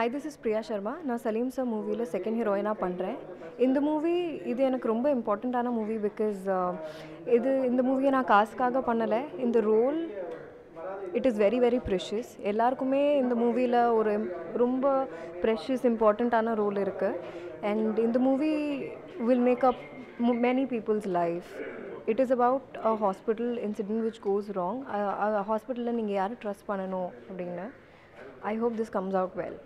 hi this is Priya Sharma நான் Salim sir மூவியில் second ஹீரோயினாக பண்ணுறேன் இந்த மூவி இது எனக்கு ரொம்ப இம்பார்ட்டண்ட்டான மூவி பிகாஸ் இது இந்த மூவியை நான் காசுக்காக பண்ணலை இந்த role it is very very precious எல்லாருக்குமே இந்த மூவியில் ஒரு im- ரொம்ப ப்ரெஷியஸ் இம்பார்ட்டண்ட்டான ரோல் இருக்குது அண்ட் இந்த movie will make up many peoples life it is about a hospital incident which goes wrong ஹாஸ்பிட்டலில் நீங்கள் யாரை ட்ரஸ்ட் பண்ணணும் அப்படின்னு I hope this comes out well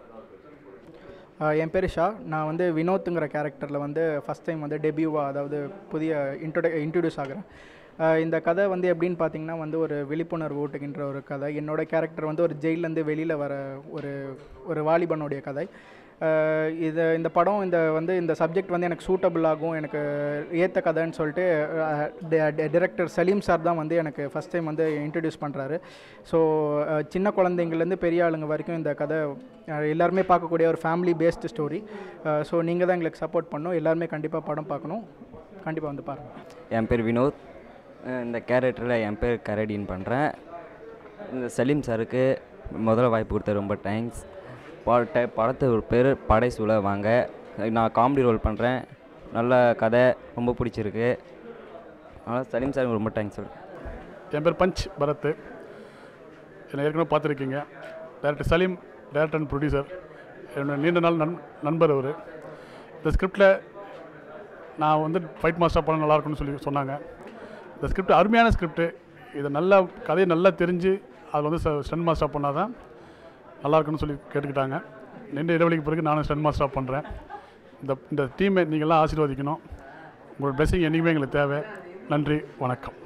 ah என் பேர் ஷா நான் வந்து வினோத்துங்கிற கேரக்டரில் வந்து ஃபஸ்ட் டைம் வந்து டெபியூவாக அதாவது புதிய இன்ட்ரோட இன்ட்ரடியூஸ் ஆகிறேன் ஆஹ் இந்த கதை வந்து எப்படின்னு பார்த்தீங்கன்னா வந்து ஒரு விழிப்புணர்வு ஊட்டுகின்ற ஒரு கதை என்னோட கேரக்டர் வந்து ஒரு ஜெயிலேருந்து வெளியில் வர ஒரு ஒரு வாலிபனுடைய கதை ஆஹ் இது இந்த படம் இந்த வந்து இந்த சப்ஜெக்ட் வந்து எனக்கு சூட்டபிள் ஆகும் எனக்கு ஏற்ற கதைன்னு சொல்லிட்டு டிரெக்டர் சலீம் சார் தான் வந்து எனக்கு ஃபஸ்ட் டைம் வந்து இன்ட்ரடியூஸ் பண்ணுறாரு ஸோ சின்ன குழந்தைங்கள்லேருந்து பெரிய ஆளுங்க வரைக்கும் இந்த கதை அஹ், எல்லாருமே பார்க்கக்கூடிய ஒரு ஃபேமிலி பேஸ்டு ஸ்டோரி ஸோ நீங்கள் தான் எங்களுக்கு சப்போர்ட் பண்ணணும் எல்லாருமே கண்டிப்பாக படம் பார்க்கணும் கண்டிப்பாக வந்து பாருங்கள் என் பேர் வினோத் அஹ் இந்த கேரக்டரில் என் பேர் கரடின்னு பண்ணுறேன் இந்த சலீம் சாருக்கு முதல்ல வாய்ப்பு கொடுத்த ரொம்ப தேங்க்ஸ் பட படத்து ஒரு பேர் படை சூழ வாங்க நான் காமெடி ரோல் பண்ணுறேன் நல்ல கதை ரொம்ப பிடிச்சிருக்கு அதனால் சலீம் சாருக்கு ரொம்ப தேங்க்ஸ் சொல்கிறேன் என் பேர் பஞ்ச் பரத் என்னை ஏற்கனவே பார்த்துருக்கீங்க director Saleem director and producer என்னோட நீண்ட நாள் நண் நண்பர் அவர் இந்த ஸ்கிரிப்டில் நான் வந்து ஃபைட் மாஸ்டர் பண்ண நல்லா இருக்கும்னு சொல்லி சொன்னாங்க இந்த ஸ்கிரிப்ட் அருமையான ஸ்கிரிப்ட் இதை நல்லா கதையை நல்லா தெரிஞ்சு அதில் வந்து ஸ்டன் மாஸ்டர் பண்ணால் தான் நல்லா இருக்கும்னு சொல்லி கேட்டுக்கிட்டாங்க நீண்ட இடைவெளிக்கு பிறகு நானும் ஸ்டன் மாஸ்டர் பண்ணுறேன் இந்த இந்த டீமை நீங்கள்லாம் ஆசீர்வதிக்கணும் உங்களோட blessing என்றைக்குமே எங்களுக்கு தேவை நன்றி வணக்கம்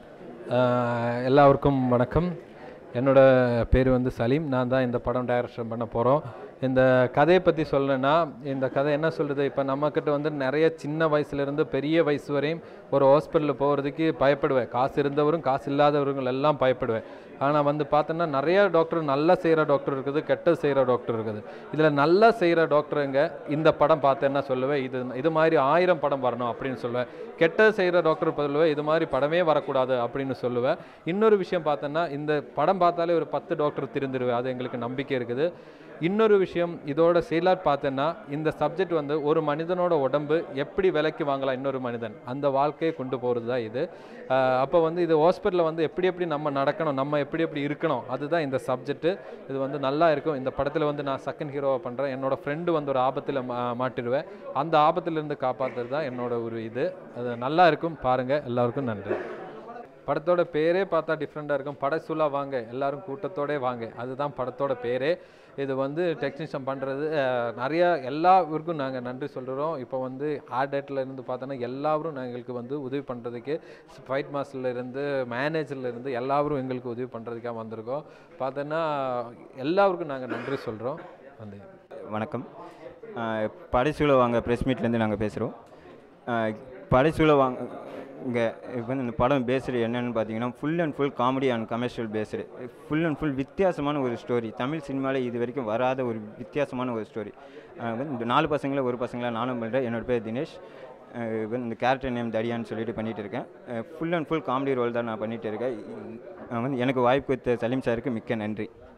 ஆஹ் எல்லாருக்கும் வணக்கம் என்னோட பேர் வந்து சலீம் நான் தான் இந்த படம் டைரக்ஷன் பண்ண போகிறோம் இந்த கதையை பற்றி சொல்லணும்னா இந்த கதை என்ன சொல்கிறது இப்போ நம்மக்கிட்ட வந்து நிறைய சின்ன வயசுலேருந்து பெரிய வயசு வரையும் ஒரு ஹாஸ்பிட்டலில் போகிறதுக்கு பயப்படுவேன் காசு இருந்தவரும் காசு இல்லாதவர்கள் எல்லாம் பயப்படுவேன் ஆனால் வந்து பார்த்தோன்னா நிறைய டாக்டர் நல்லா செய்கிற டாக்டர் இருக்குது கெட்ட செய்கிற டாக்டர் இருக்குது இதில் நல்லா செய்கிற டாக்டருங்க இந்த படம் பார்த்தேன்னா சொல்லுவேன் இது இது மாதிரி ஆயிரம் படம் வரணும் அப்படின்னு சொல்லுவேன் கெட்ட செய்கிற டாக்டர் சொல்லுவேன் இது மாதிரி படமே வரக்கூடாது அப்படின்னு சொல்லுவேன் இன்னொரு விஷயம் பார்த்தோன்னா இந்த படம் பார்த்தாலே ஒரு பத்து டாக்டர் திருந்துருவேன் அது எங்களுக்கு நம்பிக்கை இருக்குது இன்னொரு விஷயம் இதோட செயலாட் பார்த்தேன்னா இந்த சப்ஜெக்ட் வந்து ஒரு மனிதனோட உடம்பு எப்படி விலைக்கு வாங்கலாம் இன்னொரு மனிதன் அந்த வாழ்க்கையை கொண்டு போகிறது தான் இது அப்போ வந்து இது ஹாஸ்பிட்டலில் வந்து எப்படி எப்படி நம்ம நடக்கணும் நம்ம எப்படி எப்படி இருக்கணும் அதுதான் இந்த சப்ஜெக்ட்டு இது வந்து நல்லா இருக்கும் இந்த படத்தில் வந்து நான் செகண்ட் ஹீரோவை பண்ணுறேன் என்னோட ஃப்ரெண்டு வந்து ஒரு ஆபத்தில் மா மாட்டிடுவேன் அந்த ஆபத்திலிருந்து காப்பாற்றுறது தான் என்னோட ஒரு இது அது நல்லா இருக்கும் பாருங்கள் எல்லாருக்கும் நன்றி படத்தோட பேரே பார்த்தா டிஃப்ரெண்ட்டாக இருக்கும் படசுலா வாங்க எல்லாரும் கூட்டத்தோடே வாங்க அதுதான் படத்தோட பேரே இது வந்து டெக்னீஷியன் பண்ணுறது நிறையா எல்லாருக்கும் நாங்கள் நன்றி சொல்கிறோம் இப்போ வந்து ஆர்டேட்டில் இருந்து பார்த்தோன்னா எல்லாரும் நான் எங்களுக்கு வந்து உதவி பண்ணுறதுக்கு ஃபைட் மாஸ்டர்ல இருந்து மேனேஜர்ல இருந்து எல்லாரும் எங்களுக்கு உதவி பண்ணுறதுக்காக வந்திருக்கோம் பார்த்தோன்னா எல்லாருக்கும் நாங்கள் நன்றி சொல்கிறோம் வந்து வணக்கம் படைசூழ வாங்க ப்ரெஸ் மீட்லேருந்து நாங்கள் பேசுகிறோம் படைசூழ வாங்க இங்கே இப்போ வந்து இந்த படம் பேஸ்டு என்னென்னு பார்த்தீங்கன்னா full and full comedy and commercial based full and full வித்தியாசமான ஒரு ஸ்டோரி தமிழ் சினிமாவில் இது வரைக்கும் வராத ஒரு வித்தியாசமான ஒரு ஸ்டோரி இந்த நாலு பசங்கள ஒரு பசங்களா நானும் பண்ணுறேன் என்னோட பேர் தினேஷ் அஹ் இவன் இந்த கேரக்டர் நேம் தடியான்னு சொல்லிட்டு பண்ணிட்டு இருக்கேன் full and full comedy role தான் நான் பண்ணிட்டு இருக்கேன் அஹ் வந்து எனக்கு வாய்ப்பு கொடுத்த சலீம் சாருக்கு மிக்க நன்றி